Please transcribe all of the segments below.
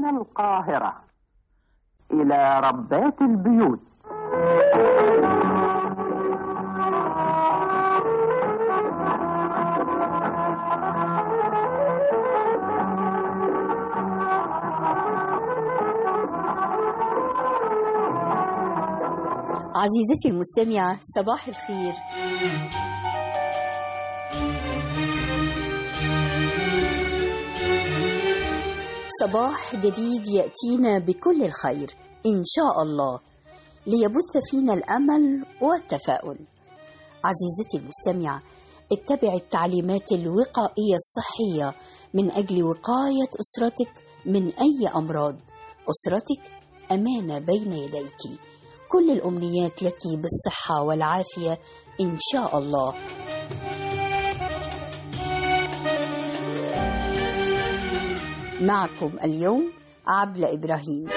من القاهرة إلى ربات البيوت عزيزتي المستمعة صباح الخير صباح جديد يأتينا بكل الخير إن شاء الله ليبث فينا الأمل والتفاؤل عزيزتي المستمعة اتبع التعليمات الوقائية الصحية من أجل وقاية أسرتك من أي أمراض أسرتك أمانة بين يديك كل الأمنيات لك بالصحة والعافية إن شاء الله معكم اليوم عبلة إبراهيم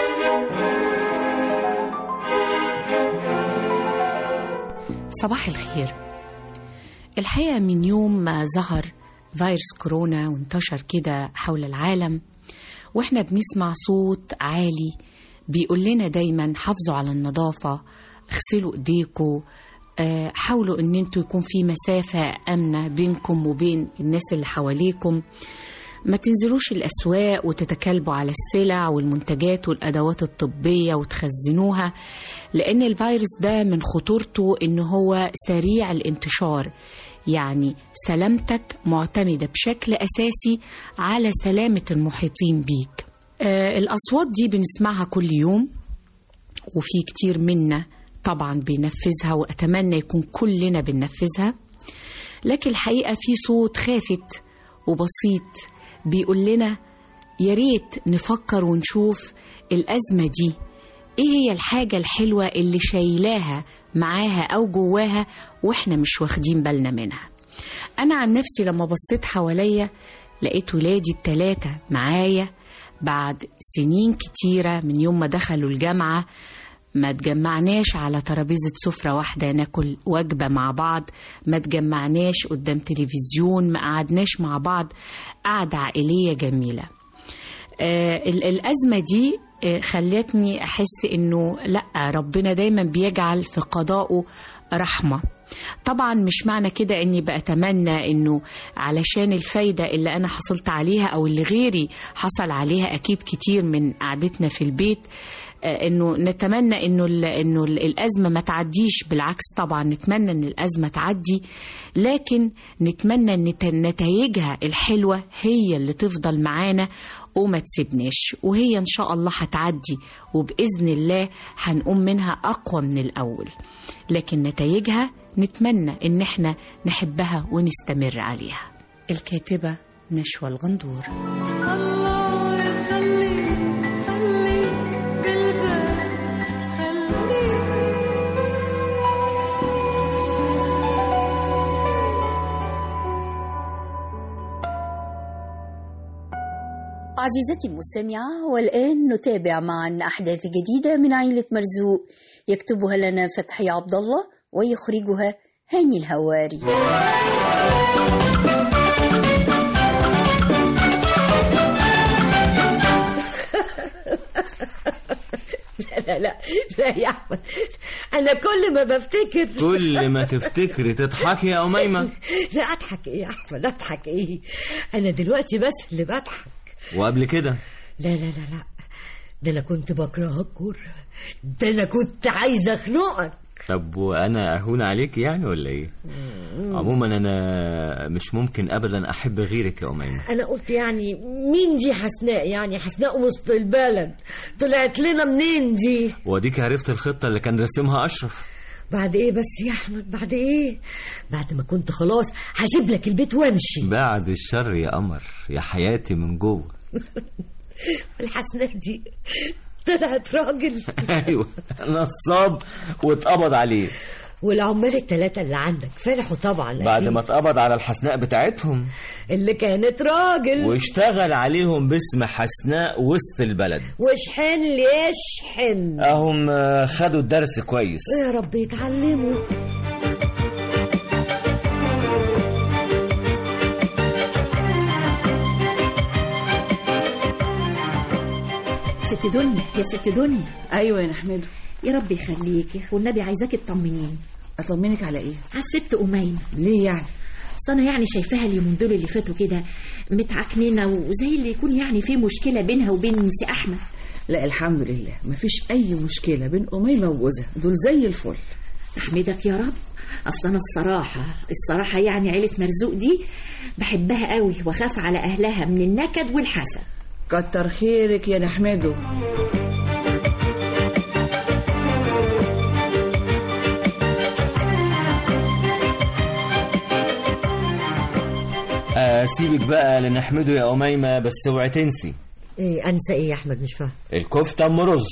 صباح الخير الحقيقة من يوم ما ظهر فيروس كورونا وانتشر كده حول العالم واحنا بنسمع صوت عالي بيقول لنا دايما حافظوا على النظافة اغسلوا ايديكم آه، حاولوا ان انتوا يكون في مسافة امنة بينكم وبين الناس اللي حواليكم ما تنزلوش الأسواق وتتكلبوا على السلع والمنتجات والأدوات الطبية وتخزنوها لأن الفيروس ده من خطورته إن هو سريع الانتشار يعني سلامتك معتمدة بشكل أساسي على سلامة المحيطين بيك آه الأصوات دي بنسمعها كل يوم وفي كتير منا طبعا بينفذها وأتمنى يكون كلنا بننفذها لكن الحقيقة في صوت خافت وبسيط بيقول لنا يا ريت نفكر ونشوف الأزمة دي إيه هي الحاجة الحلوة اللي شايلاها معاها أو جواها وإحنا مش واخدين بالنا منها أنا عن نفسي لما بصيت حواليا لقيت ولادي التلاتة معايا بعد سنين كتيرة من يوم ما دخلوا الجامعة ما تجمعناش على ترابيزة سفرة واحدة ناكل وجبة مع بعض ما تجمعناش قدام تلفزيون ما قعدناش مع بعض قعدة عائلية جميلة آه ال- الأزمة دي آه خلتني أحس إنه لأ ربنا دايما بيجعل في قضائه رحمة طبعا مش معنى كده اني بأتمنى انه علشان الفايدة اللي انا حصلت عليها او اللي غيري حصل عليها اكيد كتير من قعدتنا في البيت آه، انه نتمنى انه ال- انه ال- الازمه ما تعديش بالعكس طبعا نتمنى ان الازمه تعدي لكن نتمنى ان ت- نتائجها الحلوه هي اللي تفضل معانا وما تسيبناش وهي ان شاء الله هتعدي وباذن الله هنقوم منها اقوى من الاول لكن نتائجها نتمنى ان احنا نحبها ونستمر عليها الكاتبه نشوى الغندور الله يخليك خليك بالبال خليك عزيزتي المستمعة والآن نتابع معا أحداث جديدة من عائلة مرزوق يكتبها لنا فتحي عبد الله ويخرجها هاني الهواري لا لا لا لا يا احمد انا كل ما بفتكر كل ما تفتكري تضحكي يا أميمة لا اضحك ايه يا احمد اضحك ايه انا دلوقتي بس اللي بضحك وقبل كده لا لا لا لا ده انا كنت بكرهك كره ده انا كنت عايزه اخنقك طب وأنا أهون عليك يعني ولا إيه؟ عموما أنا مش ممكن أبدا أحب غيرك يا أميمة انا قلت يعني مين دي حسناء يعني حسناء وسط البلد طلعت لنا منين دي وأديك عرفت الخطة اللي كان راسمها أشرف بعد ايه بس يا احمد بعد ايه بعد ما كنت خلاص هسيب لك البيت وامشي بعد الشر يا قمر يا حياتي من جوه الحسناء دي طلعت راجل أيوه نصاب واتقبض عليه والعمال التلاتة اللي عندك فرحوا طبعا بعد أكيد. ما اتقبض على الحسناء بتاعتهم اللي كانت راجل واشتغل عليهم باسم حسناء وسط البلد وشحن ليشحن اهم آه، خدوا الدرس كويس يا رب يتعلموا ست دنيا يا ست دنيا ايوه يا نحمده يا رب يخليكي والنبي عايزاكي تطمنيني اطمنك على ايه على الست أميمة ليه يعني اصل انا يعني شايفاها اليومين دول اللي فاتوا كده متعكننه وزي اللي يكون يعني في مشكله بينها وبين سي احمد لا الحمد لله مفيش اي مشكله بين اميمه وجوزها دول زي الفل احمدك يا رب اصل انا الصراحه الصراحه يعني عيله مرزوق دي بحبها قوي واخاف على اهلها من النكد والحسد كتر خيرك يا نحمده سيبك بقى لنحمده يا أميمة بس اوعي تنسي ايه انسى ايه يا احمد مش فاهم الكفتة أم رز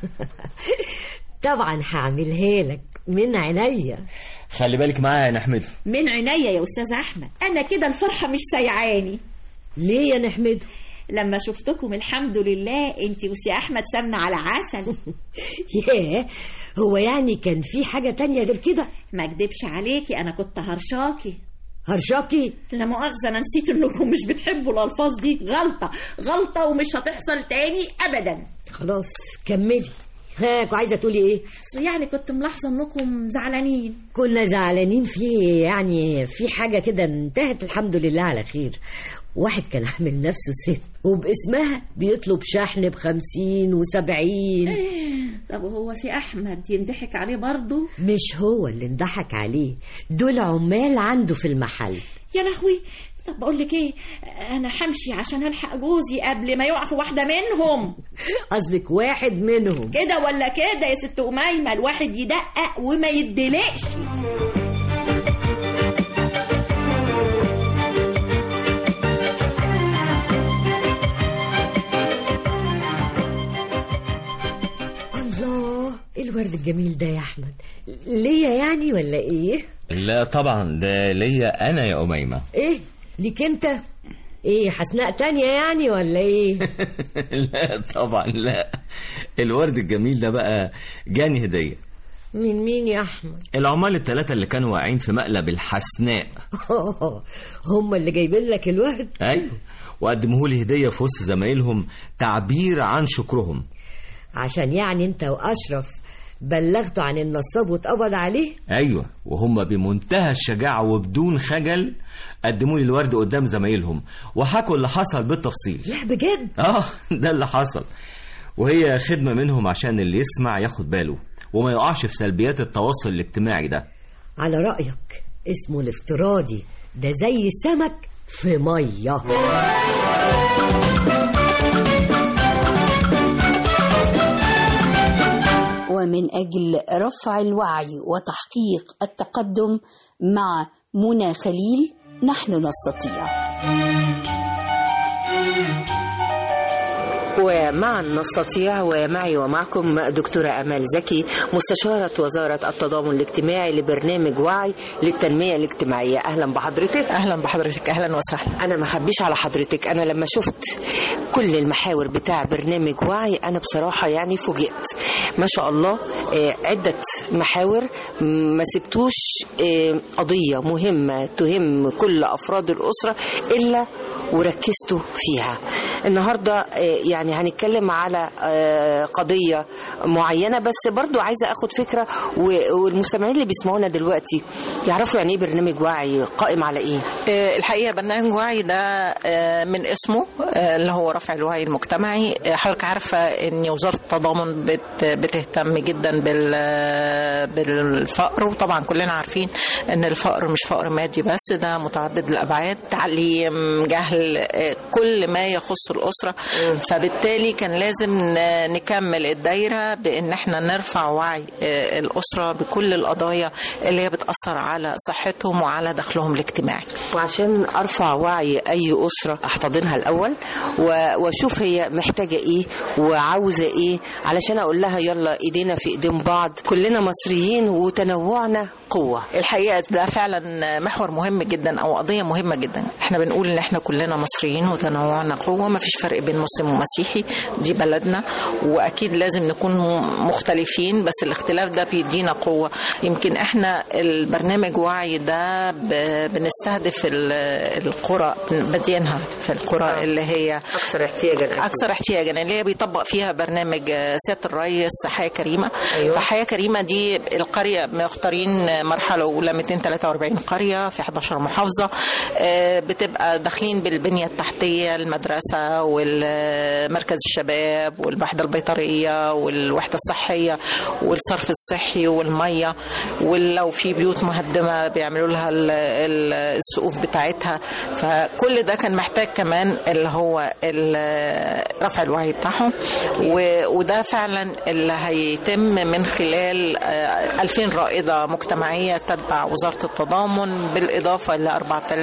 طبعا هعملها لك من عينيا خلي بالك معايا يا نحمده من عينيا يا استاذ احمد انا كده الفرحه مش سايعاني ليه يا نحمده لما شفتكم الحمد لله انت وسي احمد سمنه على عسل ياه هو يعني كان في حاجة تانية غير كده ما اكدبش عليكي انا كنت هرشاكي هرشاكي لا مؤاخذه انا نسيت انكم مش بتحبوا الالفاظ دي غلطه غلطه ومش هتحصل تاني ابدا خلاص كملي هاك وعايزة تقولي ايه اصل يعني كنت ملاحظه انكم زعلانين كنا زعلانين في يعني في حاجة كده انتهت الحمد لله على خير واحد كان عامل نفسه ست وباسمها بيطلب شحن بخمسين وسبعين طب وهو سي احمد ينضحك عليه برضه مش هو اللي انضحك عليه دول عمال عنده في المحل يا لهوي طب بقول لك ايه انا همشي عشان الحق جوزي قبل ما يقع في واحده منهم قصدك واحد منهم كده ولا كده يا ست اميمه الواحد يدقق وما يدلقش الله ايه الورد الجميل ده يا احمد ليا يعني ولا ايه لا طبعا ده ليا أنا يا أميمة ايه ليك انت ايه حسناء تانية يعني ولا ايه لا طبعا لا الورد الجميل ده بقى جاني هدية من مين يا احمد العمال الثلاثة اللي كانوا واقعين في مقلب الحسناء هم اللي جايبين لك الورد أيوه وقدموه لي هدية في وسط زمايلهم تعبير عن شكرهم عشان يعني انت واشرف بلغتوا عن النصاب واتقبض عليه ايوه وهم بمنتهى الشجاعه وبدون خجل قدموا لي الورد قدام زمايلهم وحكوا اللي حصل بالتفصيل لا بجد اه ده اللي حصل وهي خدمه منهم عشان اللي يسمع ياخد باله وما يقعش في سلبيات التواصل الاجتماعي ده على رأيك اسمه الافتراضي ده زي السمك في ميه ومن أجل رفع الوعي وتحقيق التقدم مع منى خليل نحن نستطيع ومعا نستطيع ومعي ومعكم دكتورة أمال زكي مستشارة وزارة التضامن الاجتماعي لبرنامج وعي للتنمية الاجتماعية أهلا بحضرتك اهلا بحضرتك اهلا وسهلا أنا ما خبيش على حضرتك أنا لما شفت كل المحاور بتاع برنامج وعي أنا بصراحة يعني فوجئت ما شاء الله آه، عدة محاور ما سبتوش آه، قضية مهمة تهم كل أفراد الأسرة إلا وركزتوا فيها النهاردة آه، يعني هنتكلم على آه، قضية معينة بس برضو عايزة أخد فكرة و- والمستمعين اللي بيسمعونا دلوقتي يعرفوا يعني إيه برنامج وعي قائم على إيه آه، الحقيقه برنامج وعي ده آه، من اسمه آه، اللي هو رفع الوعي المجتمعي آه، حضرتك عارفه ان وزاره التضامن بت- بتهتم جدا بال- بالفقر وطبعا كلنا عارفين ان الفقر مش فقر مادي بس ده متعدد الابعاد تعليم جهل آه، كل ما يخص الاسره فبالتالي كان لازم ن- نكمل الدايره بان احنا نرفع وعي آه، الاسره بكل القضايا اللي هي بتاثر على صحتهم وعلى دخلهم الاجتماعي وعشان ارفع وعي اي اسره احتضنها الاول و- واشوف هي محتاجه ايه وعاوزه ايه علشان اقول لها يلا ايدينا في ايدين بعض كلنا مصريين وتنوعنا قوه الحقيقه ده فعلا محور مهم جدا او قضيه مهمه جدا احنا بنقول ان احنا كلنا كلنا مصريين وتنوعنا قوة ما فيش فرق بين مسلم ومسيحي دي بلدنا وأكيد لازم نكون م- مختلفين بس الاختلاف ده بيدينا قوة يمكن احنا البرنامج وعي ده ب- بنستهدف ال- القرى بادينها في القرى اللي هي اكثر احتياجا اكثر احتياجا اللي هي بيطبق فيها برنامج آه، سياده الرئيس حياه كريمه أيوة. فحياه كريمه دي القريه مختارين مرحله اولى 243 قريه في 11 محافظه آه، بتبقى داخلين بالبنيه التحتيه المدرسه والمركز الشباب والوحده البيطريه والوحده الصحيه والصرف الصحي والميه ولو في بيوت مهدمه بيعملوا لها ال- ال- السقوف بتاعتها فكل ده كان محتاج كمان اللي هو ال- رفع الوعي بتاعهم و- وده فعلا اللي هيتم من خلال آه، 2000 رائدة مجتمعية تتبع وزارة التضامن بالإضافة ل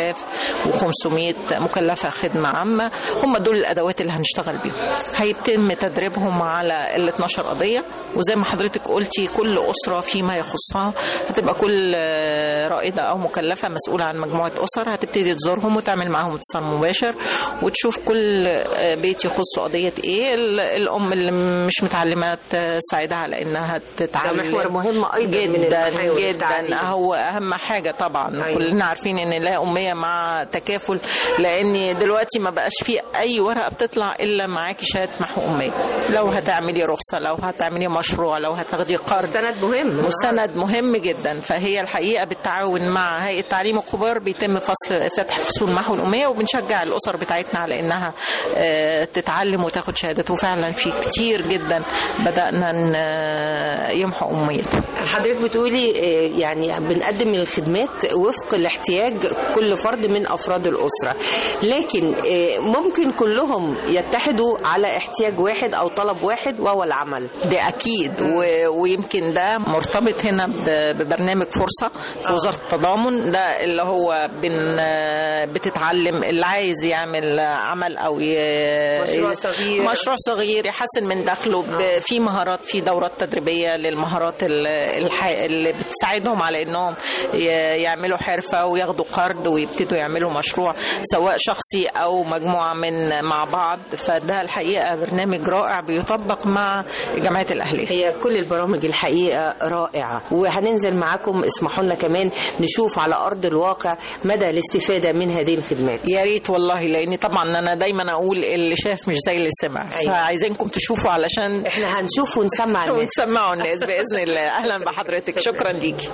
4500 مكلفة خدمة عامة هم دول الأدوات اللي هنشتغل بيهم هيتم تدريبهم على ال 12 قضية وزي ما حضرتك قلتي كل أسرة فيما يخصها هتبقى كل آه، رائدة أو مكلفة مسؤولة عن مجموعة أسر هتبتدي تزورهم وتعمل معاهم اتصال مباشر وتشوف كل آه، بيت يخص قضية إيه ال- الأم اللي مش متعلمة تساعدها على إنها تتعلم ده محور مهم أيضا من جدا المحاور جدا التعليم. هو أهم حاجة طبعا أيوة. كلنا عارفين إن لا أمية مع تكافل لأن دلوقتي ما بقاش في أي ورقة بتطلع إلا معاكي شهادة محو أمية لو هتعملي رخصة لو هتعملي مشروع لو هتاخدي قرض مستند مهم مستند مهم جدا فهي الحقيقه بالتعاون مع هيئه تعليم الكبار بيتم فصل فتح فصول محو الاميه وبنشجع الاسر بتاعتنا على انها آه، تتعلم وتاخد شهادات وفعلا في كتير جدا بدانا ن- يمحو اميتهم حضرتك بتقولي آه، يعني بنقدم الخدمات وفق الاحتياج كل فرد من افراد الاسره لكن آه، ممكن كلهم يتحدوا على احتياج واحد او طلب واحد وهو العمل ده اكيد و... ويمكن ده مرتبط هنا ب... ببرنامج فرصه في وزاره التضامن ده اللي هو بن... بتتعلم اللي عايز يعمل عمل او ي... مشروع صغير. مشروع صغير يحسن من دخله ب... في مهارات في دورات تدريبيه للمهارات ال- الح... اللي بتساعدهم على انهم ي... يعملوا حرفه وياخدوا قرض ويبتدوا يعملوا مشروع سواء شخصي او مجموعه من مع بعض فده الحقيقه برنامج رائع بيطبق مع جمعيه الاهليه هي كل البرامج الحقيقه رائعه وهننزل معاكم اسمحوا لنا كمان نشوف على ارض الواقع مدى الاستفاده من هذه الخدمات يا ريت والله لاني طبعا انا دايما اقول اللي شاف مش زي اللي سمع أيوة. فعايزينكم تشوفوا علشان احنا هنشوف ونسمع الناس ونسمعوا الناس باذن الله اهلا بحضرتك شكرا ليكي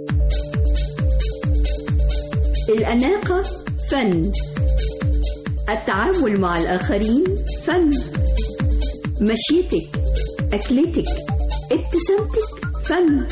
الأناقة فن التعامل مع الآخرين فن مشيتك أكلتك ابتسامتك فن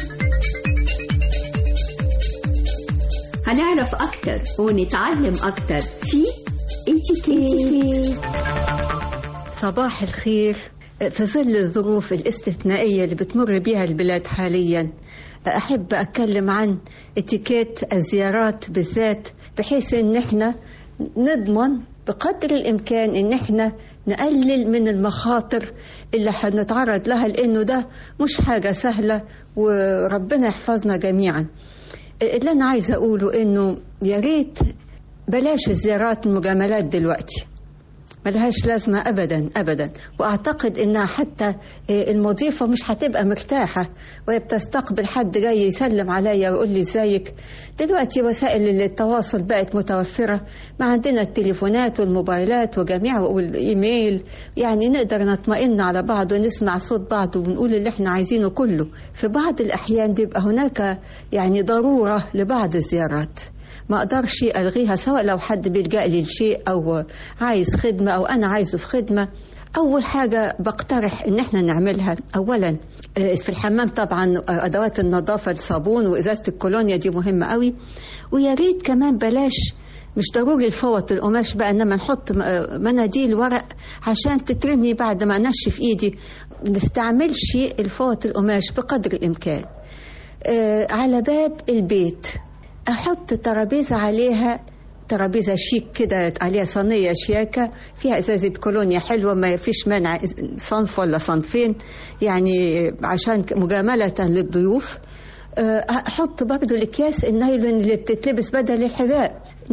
هنعرف أكتر ونتعلم أكتر في اتيكيت صباح الخير في ظل الظروف الاستثنائية اللي بتمر بها البلاد حاليا أحب أتكلم عن اتيكيت الزيارات بالذات بحيث إن احنا نضمن بقدر الإمكان إن احنا نقلل من المخاطر اللي هنتعرض لها لأنه ده مش حاجة سهلة وربنا يحفظنا جميعا اللي أنا عايزة أقوله إنه يا ريت بلاش الزيارات المجاملات دلوقتي ملهاش لازمة أبدا أبدا وأعتقد إنها حتى المضيفة مش هتبقى مرتاحة وهي بتستقبل حد جاي يسلم عليا ويقول لي ازيك دلوقتي وسائل التواصل بقت متوفرة ما عندنا التليفونات والموبايلات وجميع والإيميل يعني نقدر نطمئن على بعض ونسمع صوت بعض ونقول اللي احنا عايزينه كله في بعض الأحيان بيبقى هناك يعني ضرورة لبعض الزيارات ما اقدرش الغيها سواء لو حد بيلجا لي لشيء او عايز خدمه او انا عايزه في خدمه اول حاجه بقترح ان احنا نعملها اولا في الحمام طبعا ادوات النظافه الصابون وازازه الكولونيا دي مهمه قوي ويا ريت كمان بلاش مش ضروري الفوط القماش بقى انما نحط مناديل ورق عشان تترمي بعد ما انشف ايدي نستعملش الفوط القماش بقدر الامكان آه على باب البيت احط ترابيزه عليها ترابيزه شيك كده عليها صينيه شياكه فيها ازازه كولونيا حلوه ما فيش مانع صنف ولا صنفين يعني عشان مجامله للضيوف احط برضو الاكياس النايلون اللي بتتلبس بدل الحذاء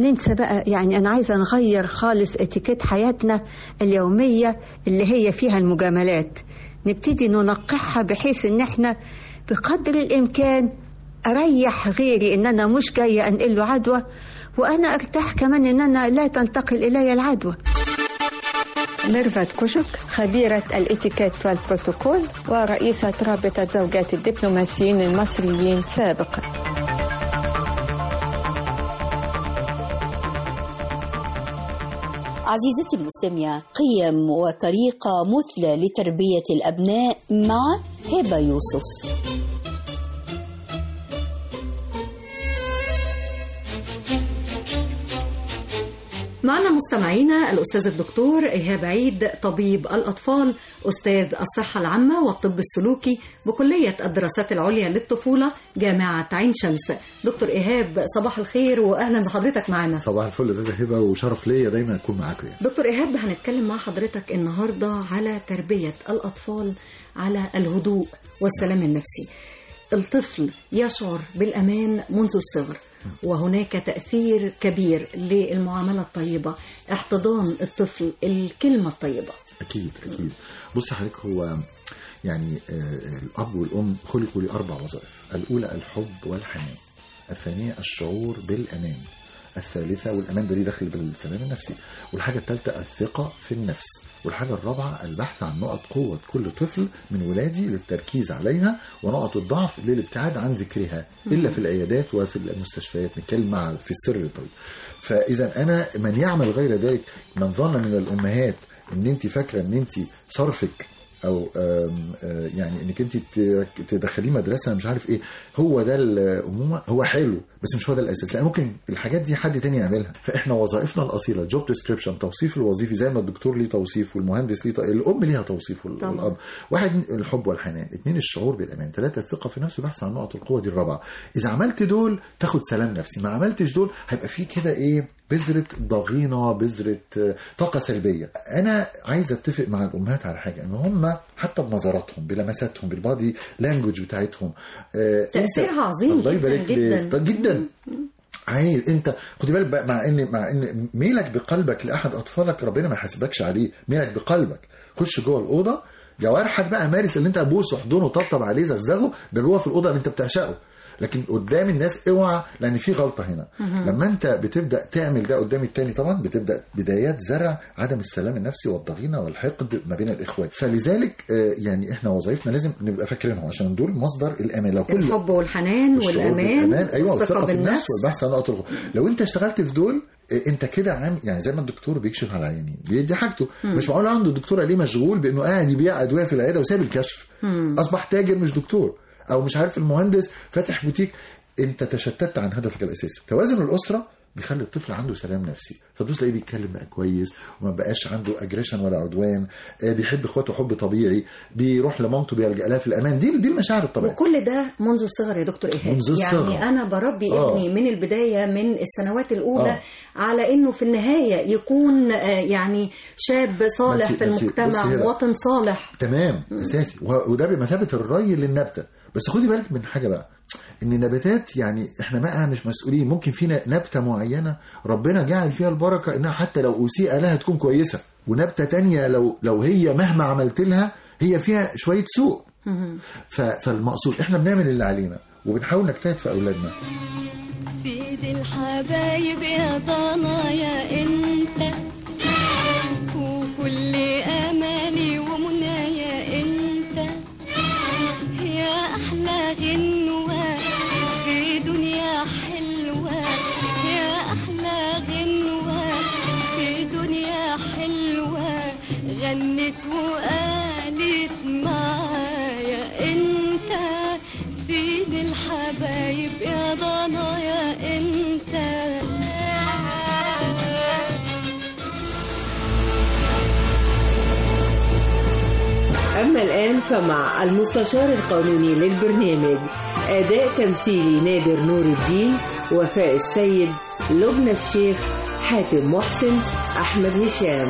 ننسى بقى يعني أنا عايزة نغير خالص اتيكيت حياتنا اليومية اللي هي فيها المجاملات نبتدي ننقحها بحيث ان احنا بقدر الامكان اريح غيري ان انا مش جايه انقل له عدوى وانا ارتاح كمان ان انا لا تنتقل الي العدوى ميرفت كوشك خبيرة الاتيكيت والبروتوكول ورئيسة رابطة زوجات الدبلوماسيين المصريين سابقا عزيزتي المستمعة قيم وطريقة مثلى لتربية الأبناء مع هبة يوسف معنا مستمعينا الأستاذ الدكتور إيهاب عيد طبيب الأطفال أستاذ الصحة العامة والطب السلوكي بكلية الدراسات العليا للطفولة جامعة عين شمس دكتور إيهاب صباح الخير وأهلا بحضرتك معنا صباح الفل يا استاذه هبه وشرف ليا دايما اكون معاكم يعني. دكتور إيهاب هنتكلم مع حضرتك النهاردة على تربية الأطفال على الهدوء والسلام النفسي الطفل يشعر بالأمان منذ الصغر وهناك تأثير كبير للمعاملة الطيبة احتضان الطفل الكلمة الطيبة اكيد اكيد بص حضرتك هو يعني آه، الاب والام خلقوا لاربع وظائف الاولى الحب والحنان الثانيه الشعور بالامان الثالثه والامان ده ليه دخل بالسلام النفسي والحاجه الثالثه الثقه في النفس والحاجه الرابعه البحث عن نقط قوه كل طفل من ولادي للتركيز عليها ونقط الضعف للابتعاد عن ذكرها الا في العيادات وفي المستشفيات نتكلم مع في السر الطويل فاذا انا من يعمل غير ذلك من ظن من الامهات ان انت فاكره ان انت صرفك او آم، آه، يعني انك انت ت- تدخليه مدرسه مش عارف ايه هو ده الامومه هو حلو بس مش هو ده الاساس لان ممكن الحاجات دي حد تاني يعملها فاحنا وظائفنا الاصيله جوب ديسكريبشن توصيف الوظيفي زي ما الدكتور ليه توصيف والمهندس ليه ط- الام ليها توصيف وال- طبعا. والاب واحد الحب والحنان اثنين الشعور بالامان ثلاثه الثقه في النفس وبحث عن نقط القوه دي الرابعه اذا عملت دول تاخد سلام نفسي ما عملتش دول هيبقى في كده ايه بذرة ضغينة بذرة آه، طاقة سلبية أنا عايز أتفق مع الأمهات على حاجة إن هم حتى بنظراتهم بلمساتهم بالبادي لانجوج بتاعتهم آه، أنت- تأثيرها عظيم الله جداً يبارك جداً. لك طيب جدا عايز انت خدي بالك بقى مع ان مع ان ميلك بقلبك لاحد اطفالك ربنا ما يحاسبكش عليه ميلك بقلبك خش جوه الاوضه جوارحك بقى مارس اللي انت ابوسه احضنه طبطب عليه زغزغه ده جوه في الاوضه اللي انت بتعشقه لكن قدام الناس اوعى لان في غلطه هنا مهم. لما انت بتبدا تعمل ده قدام التاني طبعا بتبدا بدايات زرع عدم السلام النفسي والضغينه والحقد ما بين الاخوات فلذلك آه، يعني احنا وظائفنا لازم نبقى فاكرينهم عشان دول مصدر الامان لو كل الحب والحنان والشعور والأمان بالأمان ايوه والثقة والثقه في النفس بالنفس والبحث عن نقط القوة لو انت اشتغلت في دول إيه، انت كده عام يعني زي ما الدكتور بيكشف على العيانين بيدي حاجته مم. مش معقول عنده الدكتور عليه مشغول بانه قاعد يبيع ادويه في العياده وساب الكشف مم. اصبح تاجر مش دكتور او مش عارف المهندس فاتح بوتيك انت تشتت عن هدفك الاساسي توازن الاسره بيخلي الطفل عنده سلام نفسي فتدوس تلاقيه بيتكلم بقى كويس وما بقاش عنده اجريشن ولا عدوان آه، بيحب اخواته حب طبيعي بيروح لمامته بيلجأ لها في الامان دي دي المشاعر الطبيعيه وكل ده منذ الصغر يا دكتور إيهاب منذ الصغر. يعني أنا بربي آه. ابني من البداية من السنوات الأولى آه. على إنه في النهاية يكون آه، يعني شاب صالح ما انت- في ما انت- المجتمع بصي هنا. مواطن صالح تمام اساسي و- وده بمثابه الري للنبته بس خدي بالك من حاجه بقى ان النباتات يعني احنا بقى مش مسؤولين ممكن فينا نبته معينه ربنا جعل فيها البركه انها حتى لو اسيء لها تكون كويسه ونبته تانية لو لو هي مهما عملت لها هي فيها شويه سوء ف- فالمقصود احنا بنعمل اللي علينا وبنحاول نجتهد في اولادنا سيد الحبايب يا ضنايا انت وكل امالي ومنايا انت يا احلى غنوة في دنيا حلوة يا احلى غنوة في دنيا حلوة غنت وقالت معايا انت سيد الحبايب يا ضنايا انت أما الآن فمع المستشار القانوني للبرنامج أداء تمثيلي نادر نور الدين وفاء السيد لبنى الشيخ حاتم محسن أحمد هشام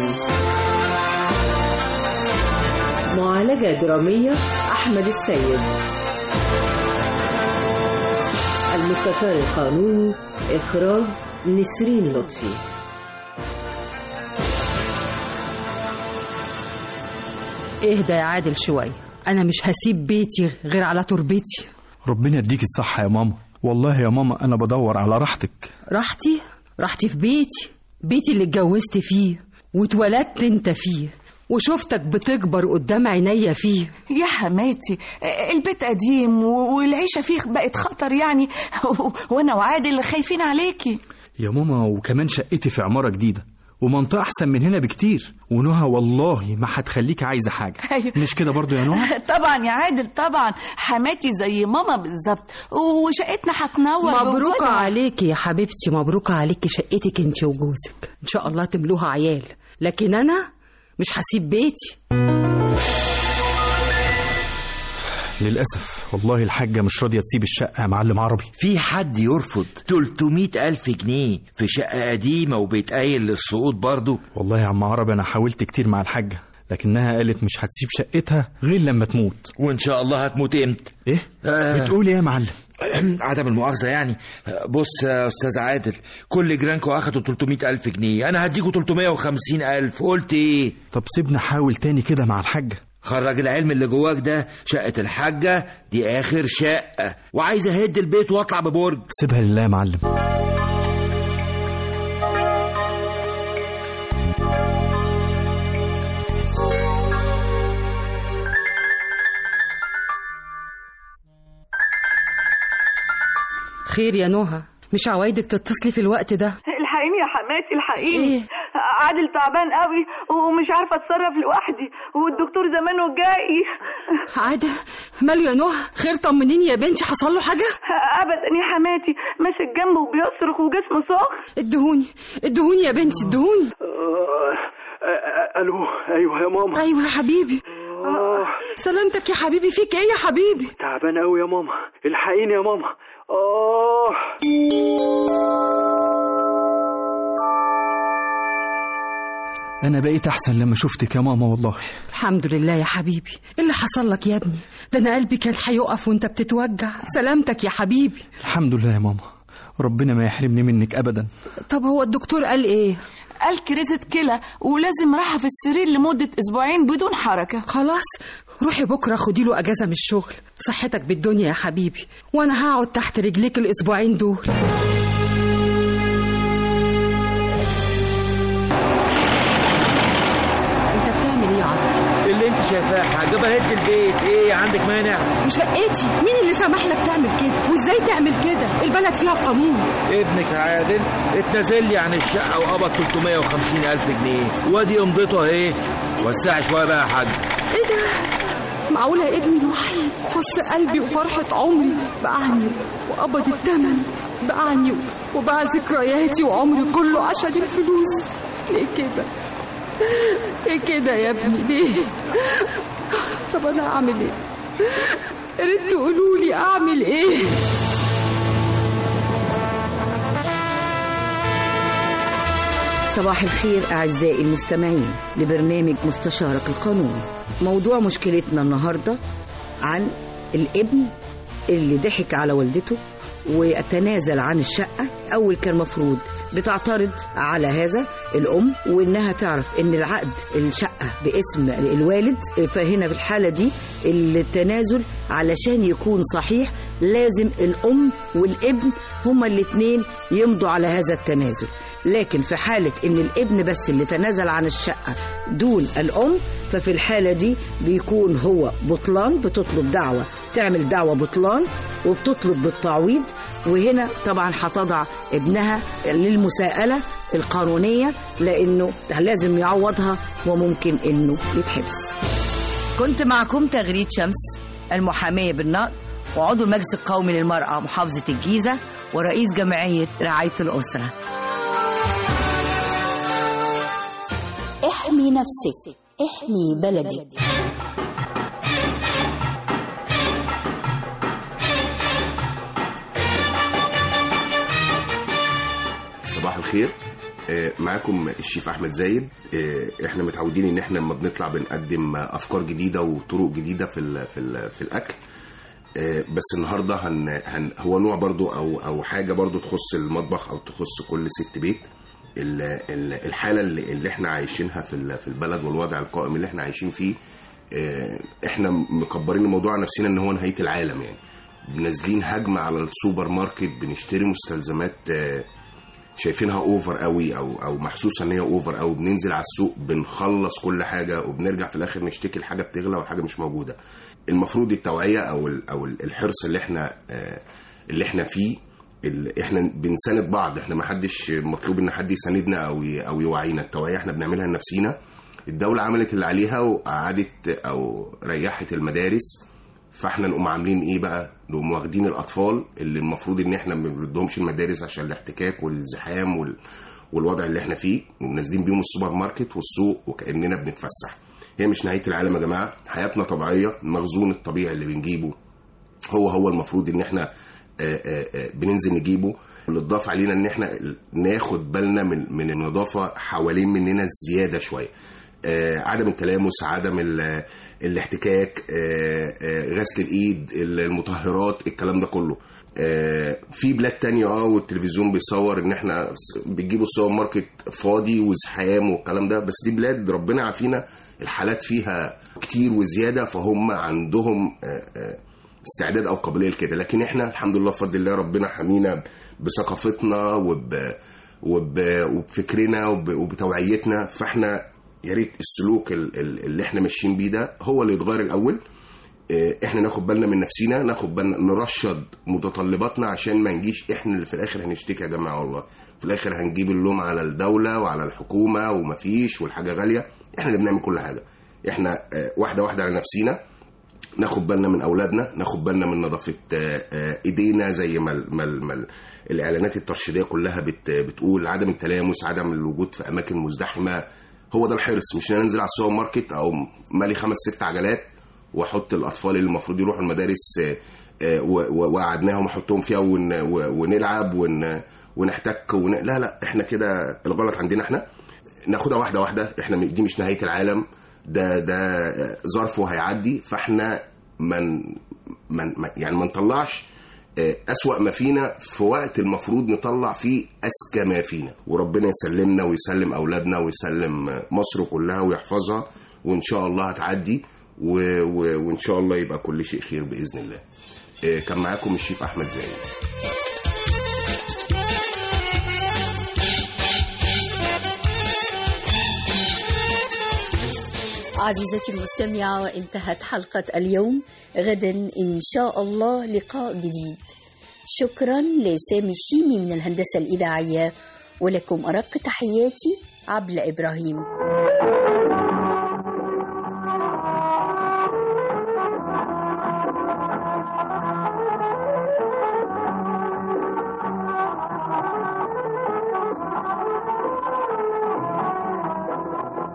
معالجة درامية أحمد السيد المستشار القانوني إخراج نسرين لطفي اهدى يا عادل شوية أنا مش هسيب بيتي غير على تربتي ربنا يديك الصحة يا ماما والله يا ماما أنا بدور على راحتك راحتي راحتي في بيتي بيتي اللي اتجوزت فيه واتولدت انت فيه وشفتك بتكبر قدام عينيا فيه يا حماتي البيت قديم و- والعيشة فيه بقت خطر يعني وأنا وعادل خايفين عليكي يا ماما وكمان شقتي في عمارة جديدة ومنطقة أحسن من هنا بكتير ونهى والله ما هتخليك عايزة حاجة أيوة. مش كده برضو يا نهى طبعا يا عادل طبعا حماتي زي ماما بالظبط وشقتنا هتنور مبروك بوجودها. عليكي يا حبيبتي مبروك عليكي شقتك انت وجوزك ان شاء الله تملوها عيال لكن انا مش هسيب بيتي للأسف والله الحاجة مش راضية تسيب الشقة يا معلم عربي في حد يرفض 300 ألف جنيه في شقة قديمة وبيتقايل للسقوط برضو والله يا عم عربي أنا حاولت كتير مع الحاجة لكنها قالت مش هتسيب شقتها غير لما تموت وإن شاء الله هتموت إمتى إيه؟ آه. بتقول إيه يا معلم؟ عدم المؤاخذة يعني بص يا أستاذ عادل كل جيرانكم أخدوا 300 ألف جنيه أنا هديكوا 350 ألف قلت إيه طب سيبنا حاول تاني كده مع الحاجة خرج العلم اللي جواك ده شقة الحاجة دي آخر شقة وعايز أهد البيت وأطلع ببرج سيبها لله يا معلم خير يا نهى مش عوايدك تتصلي في الوقت ده الحقيني يا حماتي الحقيني عادل تعبان قوي ومش عارفه اتصرف لوحدي والدكتور زمانه جاي عادل ماله يا نهى خير طمنيني يا بنتي حصل له حاجه ابدا يا حماتي ماسك جنبه وبيصرخ وجسمه سخن ادهوني ادهوني يا بنتي ادهوني الو ايوه يا ماما ايوه يا حبيبي سلامتك يا حبيبي فيك ايه يا حبيبي تعبان قوي يا ماما الحقيني يا ماما اه أنا بقيت أحسن لما شفتك يا ماما والله الحمد لله يا حبيبي ايه اللي حصل لك يا ابني ده انا قلبي كان هيقف وانت بتتوجع سلامتك يا حبيبي الحمد لله يا ماما ربنا ما يحرمني منك أبدا طب هو الدكتور قال ايه قال كريزة كلى ولازم راحة في السرير لمدة أسبوعين بدون حركة خلاص روحي بكره خدي له اجازه من الشغل صحتك بالدنيا يا حبيبي وانا هقعد تحت رجليك الاسبوعين دول انت بتعمل ايه يا عم اللي انت شايفاه يا حاجة بهد البيت ايه عندك مانع وشقتي مين اللي سمح لك تعمل كده وازاي تعمل كده البلد فيها قانون ابنك عادل اتنازل لي عن الشقة وقبض 350 ألف جنيه وادي قمضته اهي وسعي شوية بقى يا حاج ايه ده معقولة يا ابني الوحيد فص قلبي وفرحة عمري باعني وقبض الثمن باعني وباع ذكرياتي وعمري كله عشان الفلوس ليه كده ليه كده يا ابني ليه طب انا اعمل ايه يا ريت تقولوا لي اعمل ايه صباح الخير أعزائي المستمعين لبرنامج مستشارك القانوني موضوع مشكلتنا النهاردة عن الابن اللي ضحك على والدته وتنازل عن الشقة أول كان مفروض بتعترض على هذا الأم وإنها تعرف إن العقد الشقة باسم الوالد فهنا في الحالة دي التنازل علشان يكون صحيح لازم الأم والابن هما الاتنين يمضوا على هذا التنازل لكن في حالة إن الابن بس اللي تنازل عن الشقة دون الأم ففي الحالة دي بيكون هو بطلان بتطلب دعوة تعمل دعوة بطلان وبتطلب بالتعويض وهنا طبعا هتضع ابنها للمساءلة القانونية لأنه لازم يعوضها وممكن إنه يتحبس كنت معكم تغريد شمس المحامية بالنقد وعضو المجلس القومي للمرأة محافظة الجيزة ورئيس جمعية رعاية الأسرة احمي نفسك احمي بلدك صباح الخير آه، معاكم الشيف احمد زايد آه، احنا متعودين ان احنا لما بنطلع بنقدم افكار جديده وطرق جديده في ال في ال في الاكل آه، بس النهارده هن... هن... هو نوع برضو او او حاجه برضو تخص المطبخ او تخص كل ست بيت ال- ال- الحاله اللي, اللي احنا عايشينها في ال- في البلد والوضع القائم اللي احنا عايشين فيه آه، احنا مكبرين الموضوع على نفسنا ان هو نهايه العالم يعني نازلين هجمه على السوبر ماركت بنشتري مستلزمات آه، شايفينها اوفر قوي او او محسوسه ان هي اوفر قوي بننزل على السوق بنخلص كل حاجه وبنرجع في الاخر نشتكي الحاجه بتغلى والحاجه مش موجوده المفروض التوعيه او ال- او ال- الحرص اللي احنا آه، اللي احنا فيه ال- احنا بنساند بعض احنا ما حدش مطلوب ان حد يساندنا او ي- او يوعينا التوعيه احنا بنعملها لنفسينا الدوله عملت اللي عليها وقعدت او ريحت المدارس فاحنا نقوم عاملين ايه بقى نقوم واخدين الاطفال اللي المفروض ان احنا ما بنردهمش المدارس عشان الاحتكاك والزحام وال... والوضع اللي احنا فيه ونازلين بيهم السوبر ماركت والسوق وكاننا بنتفسح هي مش نهايه العالم يا جماعه حياتنا طبيعيه المخزون الطبيعي اللي بنجيبه هو هو المفروض ان احنا آه، آه، آه، بننزل نجيبه اللي اتضاف علينا ان احنا ناخد بالنا من من النظافه حوالين مننا زياده شويه آه، عدم التلامس عدم ال- الاحتكاك آه، آه، غسل الايد المطهرات الكلام ده كله آه، في بلاد تانية اه والتلفزيون بيصور ان احنا س- بتجيبوا السوبر ماركت فاضي وزحام والكلام ده بس دي بلاد ربنا عافينا الحالات فيها كتير وزياده فهم عندهم آه، آه، استعداد او قابليه لكده لكن احنا الحمد لله بفضل الله ربنا حمينا بثقافتنا وب وب وبفكرنا وب وبتوعيتنا فاحنا يا ريت السلوك ال- ال- اللي احنا ماشيين بيه ده هو اللي يتغير الاول اه، احنا ناخد بالنا من نفسينا ناخد بالنا نرشد متطلباتنا عشان ما نجيش احنا اللي في الاخر هنشتكي يا جماعه والله في الاخر هنجيب اللوم على الدوله وعلى الحكومه ومفيش والحاجه غاليه احنا اللي بنعمل كل حاجه احنا اه، واحده واحده على نفسينا ناخد بالنا من اولادنا ناخد بالنا من نظافه آه، آه، ايدينا زي ما ال- ما ال- ما ال- الاعلانات الترشيديه كلها بت بتقول عدم التلامس عدم الوجود في اماكن مزدحمه هو ده الحرص مش إن أنا انزل على السوبر ماركت او مالي خمس ست عجلات واحط الاطفال اللي المفروض يروحوا المدارس آه، آه، و- و- وقعدناهم احطهم فيها ون- و- ونلعب ون ونحتك ون... لا لا احنا كده الغلط عندنا احنا ناخدها واحده واحده احنا دي مش نهايه العالم ده ده ظرفه هيعدي فاحنا من من من- يعني ما نطلعش آه، أسوأ ما فينا في وقت المفروض نطلع فيه أذكى ما فينا وربنا يسلمنا ويسلم أولادنا ويسلم آه، مصر كلها ويحفظها وإن شاء الله هتعدي و... و... وإن شاء الله يبقى كل شيء خير بإذن الله آه، كان معاكم الشيف أحمد زايد عزيزتي المستمعة وانتهت حلقة اليوم غدا إن شاء الله لقاء جديد شكرا لسامي الشيمي من الهندسة الإذاعية ولكم أرق تحياتي عبلة إبراهيم